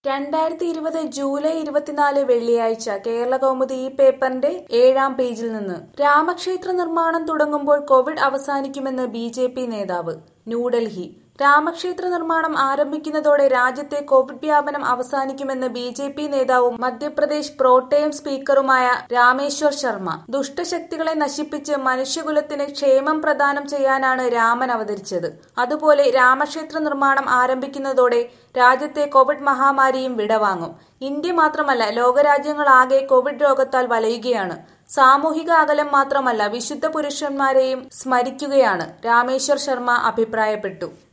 രണ്ടായിരത്തി ഇരുപത് ജൂലൈ ഇരുപത്തിനാല് വെള്ളിയാഴ്ച കേരളകൗമുദി ഈ പേപ്പറിന്റെ ഏഴാം പേജിൽ നിന്ന് രാമക്ഷേത്ര നിർമ്മാണം തുടങ്ങുമ്പോൾ കോവിഡ് അവസാനിക്കുമെന്ന് ബി ജെ പി നേതാവ് ന്യൂഡൽഹി രാമക്ഷേത്ര നിർമ്മാണം ആരംഭിക്കുന്നതോടെ രാജ്യത്തെ കോവിഡ് വ്യാപനം അവസാനിക്കുമെന്ന് ബി ജെ പി നേതാവും മധ്യപ്രദേശ് പ്രോട്ടേം സ്പീക്കറുമായ രാമേശ്വർ ശർമ്മ ദുഷ്ടശക്തികളെ നശിപ്പിച്ച് മനുഷ്യകുലത്തിന് ക്ഷേമം പ്രദാനം ചെയ്യാനാണ് രാമൻ അവതരിച്ചത് അതുപോലെ രാമക്ഷേത്ര നിർമ്മാണം ആരംഭിക്കുന്നതോടെ രാജ്യത്തെ കോവിഡ് മഹാമാരിയും വിടവാങ്ങും ഇന്ത്യ മാത്രമല്ല ലോകരാജ്യങ്ങളാകെ കോവിഡ് രോഗത്താൽ വലയുകയാണ് സാമൂഹിക അകലം മാത്രമല്ല വിശുദ്ധ പുരുഷന്മാരെയും സ്മരിക്കുകയാണ് രാമേശ്വർ ശർമ്മ അഭിപ്രായപ്പെട്ടു